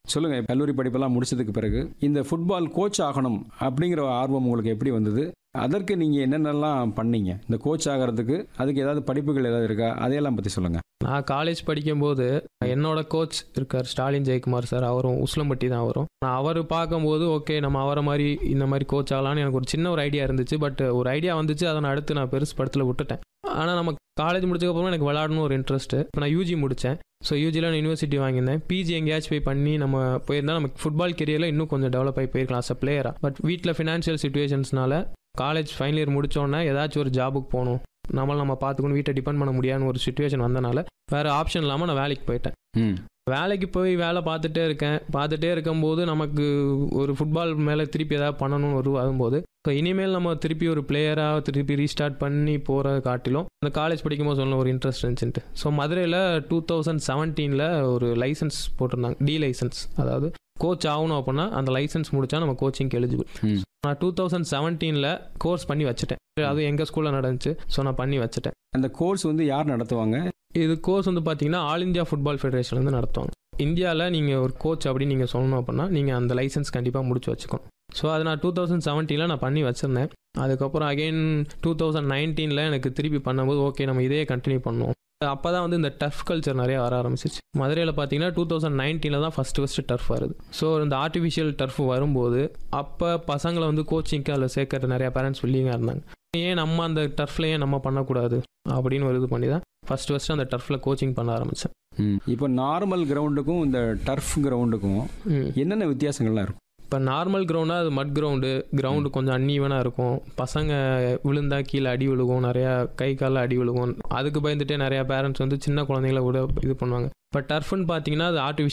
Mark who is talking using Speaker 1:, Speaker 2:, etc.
Speaker 1: சொல்லுங்க கல்லூரி படிப்பெல்லாம் முடிச்சதுக்கு பிறகு இந்த ஃபுட்பால் கோச் ஆகணும் அப்படிங்கிற ஆர்வம் உங்களுக்கு எப்படி வந்தது அதற்கு நீங்க என்னென்னலாம் பண்ணீங்க இந்த கோச் ஆகிறதுக்கு அதுக்கு ஏதாவது படிப்புகள் ஏதாவது இருக்கா அதையெல்லாம் பத்தி சொல்லுங்க
Speaker 2: நான் காலேஜ் படிக்கும்போது என்னோட கோச் இருக்கார் ஸ்டாலின் ஜெயக்குமார் சார் அவரும் உஸ்லம்பட்டி தான் வரும் நான் அவர் பார்க்கும்போது ஓகே நம்ம அவரை மாதிரி இந்த மாதிரி கோச் ஆகலாம்னு எனக்கு ஒரு சின்ன ஒரு ஐடியா இருந்துச்சு பட் ஒரு ஐடியா வந்துச்சு அதை நான் அடுத்து நான் பெருசு படத்தில் விட்டுட்டேன் ஆனால் நம்ம காலேஜ் முடிச்சதுக்கப்புறம் எனக்கு விளாடணும் ஒரு இன்ட்ரெஸ்ட் இப்போ நான் யூஜி முடித்தேன் ஸோ யூஜியில் நான் யூனிவர்சிட்டி வாங்கியிருந்தேன் பிஜி எங்கேயாச்சும் போய் பண்ணி நம்ம போயிருந்தா நமக்கு ஃபுட்பால் கெரியரில் இன்னும் கொஞ்சம் டெவலப் ஆகி போயிருக்கலாம் அஸ் அ பிளேயராக பட் வீட்டில் ஃபினான்ஷியல் சுச்சுவேஷன்ஸ்னால காலேஜ் ஃபைனல் இயர் முடிச்சோடனே ஏதாச்சும் ஒரு ஜாபுக்கு போகணும் நம்மள நம்ம பார்த்துக்கணும் வீட்டை டிபெண்ட் பண்ண முடியாதுன்னு ஒரு சுச்சுவேஷன் வந்தனால வேறு ஆப்ஷன் இல்லாமல் நான் வேலைக்கு போயிட்டேன்
Speaker 1: ம்
Speaker 2: வேலைக்கு போய் வேலை பார்த்துட்டே இருக்கேன் பார்த்துட்டே இருக்கும்போது நமக்கு ஒரு ஃபுட்பால் மேலே திருப்பி ஏதாவது பண்ணணும்னு ஒரு வரும்போது ஸோ இனிமேல் நம்ம திருப்பி ஒரு பிளேயராக திருப்பி ரீஸ்டார்ட் பண்ணி போகிறத காட்டிலும் அந்த காலேஜ் படிக்கும்போது சொன்ன ஒரு இன்ட்ரெஸ்ட் இருந்துச்சுன்ட்டு ஸோ மதுரையில் டூ தௌசண்ட் செவன்டீனில் ஒரு லைசன்ஸ் போட்டிருந்தாங்க டி லைசன்ஸ் அதாவது கோச் ஆகணும் அப்படின்னா அந்த லைசன்ஸ் முடிச்சா நம்ம கோச்சிங்க்கு எலிஜிபிள்
Speaker 1: ம்.
Speaker 2: நான் டூ தௌசண்ட் செவன்டீனில் கோர்ஸ் பண்ணி வச்சுட்டேன் அது எங்கள் ஸ்கூலில் நடந்துச்சு ஸோ நான் பண்ணி வச்சுட்டேன்
Speaker 1: அந்த கோர்ஸ் வந்து யார் நடத்துவாங்க
Speaker 2: இது கோர்ஸ் வந்து பார்த்தீங்கன்னா ஆல் இந்தியா ஃபுட்பால் ஃபெடரேஷன் வந்து நடத்துவாங்க இந்தியாவில் நீங்கள் ஒரு கோச் அப்படின்னு நீங்கள் சொல்லணும் அப்படின்னா நீங்கள் அந்த லைசன்ஸ் கண்டிப்பாக முடிச்சு வச்சுக்கணும் ஸோ அது நான் டூ தௌசண்ட் செவன்டீனில் நான் பண்ணி வச்சுருந்தேன் அதுக்கப்புறம் அகைன் டூ தௌசண்ட் நைன்டீனில் எனக்கு திருப்பி பண்ணும்போது ஓகே நம்ம இதே கண்டினியூ பண்ணுவோம் அப்போ தான் வந்து இந்த டர்ஃப் கல்ச்சர் நிறைய வர ஆரம்பிச்சிச்சு மதுரையில் பார்த்தீங்கன்னா டூ தௌசண்ட் நைன்டீனில் தான் ஃபஸ்ட்டு ஃபஸ்ட்டு டர்ஃப் வருது ஸோ இந்த ஆர்டிஃபிஷியல் டர்ஃப் வரும்போது அப்போ பசங்களை வந்து கோச்சிங்க்கு அதில் சேர்க்கற நிறைய பேரண்ட்ஸ் வில்லிங்காக இருந்தாங்க ஏன் நம்ம அந்த டர்ஃப்ல ஏன் நம்ம பண்ணக்கூடாது அப்படின்னு ஒரு இது பண்ணி தான் ஃபஸ்ட்டு ஃபஸ்ட்டு அந்த டர்ஃபில் கோச்சிங் பண்ண ஆரம்பித்தேன்
Speaker 1: இப்போ நார்மல் கிரவுண்டுக்கும் இந்த டர்ஃப் கிரவுண்டுக்கும் என்னென்ன வித்தியாசங்கள்லாம் இருக்கும்
Speaker 2: இப்போ நார்மல் கிரவுண்டாக அது மட் கிரவுண்டு கிரவுண்டு கொஞ்சம் அன்னீவனாக இருக்கும் பசங்க விழுந்தா கீழே அடி விழுகும் நிறையா கை காலில் அடி விழுகும் அதுக்கு பயந்துட்டே நிறையா பேரண்ட்ஸ் வந்து சின்ன குழந்தைங்கள கூட இது பண்ணுவாங்க இப்போ டர்ஃப்னு பார்த்தீங்கன்னா அது ஆர்டிஃபிஷியல்